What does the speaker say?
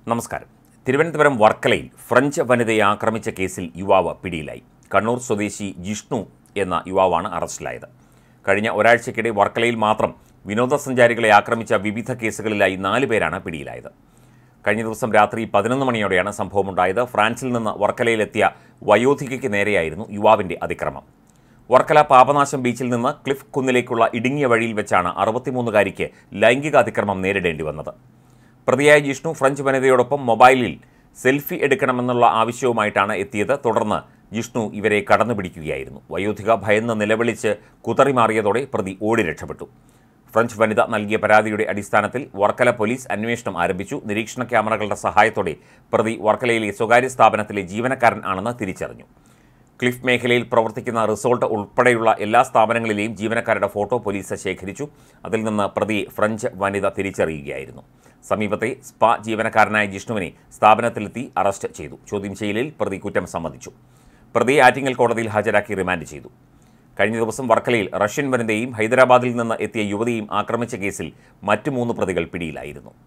നമസ്കാരം തിരുവനന്തപുരം വർക്കലയിൽ ഫ്രഞ്ച് വനിതയെ ആക്രമിച്ച കേസിൽ യുവാവ് പിടിയിലായി കണ്ണൂർ സ്വദേശി ജിഷ്ണു എന്ന യുവാവാണ് അറസ്റ്റിലായത് കഴിഞ്ഞ ഒരാഴ്ചക്കിടെ വർക്കലയിൽ മാത്രം വിനോദസഞ്ചാരികളെ ആക്രമിച്ച വിവിധ കേസുകളിലായി നാല് പേരാണ് പിടിയിലായത് കഴിഞ്ഞ ദിവസം രാത്രി പതിനൊന്ന് മണിയോടെയാണ് സംഭവമുണ്ടായത് ഫ്രാൻസിൽ നിന്ന് വർക്കലയിലെത്തിയ വയോധികയ്ക്ക് നേരെയായിരുന്നു യുവാവിന്റെ അതിക്രമം വർക്കല പാപനാശം ബീച്ചിൽ നിന്ന് ക്ലിഫ് കുന്നിലേക്കുള്ള ഇടുങ്ങിയ വഴിയിൽ വെച്ചാണ് അറുപത്തിമൂന്നുകാരിക്ക് ലൈംഗിക അതിക്രമം നേരിടേണ്ടി വന്നത് പ്രതിയായ ജിഷ്ണു ഫ്രഞ്ച് വനിതയോടൊപ്പം മൊബൈലിൽ സെൽഫി എടുക്കണമെന്നുള്ള ആവശ്യവുമായിട്ടാണ് എത്തിയത് തുടർന്ന് ജിഷ്ണു ഇവരെ കടന്നുപിടിക്കുകയായിരുന്നു വയോധിക ഭയന്ന് നിലവിളിച്ച് കുതറിമാറിയതോടെ പ്രതി ഓടി രക്ഷപ്പെട്ടു ഫ്രഞ്ച് വനിത നൽകിയ പരാതിയുടെ അടിസ്ഥാനത്തിൽ വർക്കല പോലീസ് അന്വേഷണം ആരംഭിച്ചു നിരീക്ഷണ ക്യാമറകളുടെ സഹായത്തോടെ പ്രതി വർക്കലയിലെ സ്വകാര്യ സ്ഥാപനത്തിലെ ജീവനക്കാരൻ ആണെന്ന് തിരിച്ചറിഞ്ഞു ക്ലിഫ് മേഖലയിൽ പ്രവർത്തിക്കുന്ന റിസോർട്ട് ഉൾപ്പെടെയുള്ള എല്ലാ സ്ഥാപനങ്ങളിലെയും ജീവനക്കാരുടെ ഫോട്ടോ പോലീസ് ശേഖരിച്ചു അതിൽ നിന്ന് പ്രതിയെ ഫ്രഞ്ച് വനിത തിരിച്ചറിയുകയായിരുന്നു സമീപത്തെ സ്പാ ജീവനക്കാരനായ ജിഷ്ണുവിനെ സ്ഥാപനത്തിലെത്തി അറസ്റ്റ് ചെയ്തു ചോദ്യം ചെയ്യലിൽ പ്രതി കുറ്റം സമ്മതിച്ചു പ്രതിയെ ആറ്റിങ്ങൽ കോടതിയിൽ ഹാജരാക്കി റിമാൻഡ് ചെയ്തു കഴിഞ്ഞ ദിവസം വർക്കലയിൽ റഷ്യൻ വനിതയും ഹൈദരാബാദിൽ നിന്ന് എത്തിയ യുവതിയും ആക്രമിച്ച കേസിൽ മറ്റു മൂന്ന് പ്രതികൾ പിടിയിലായിരുന്നു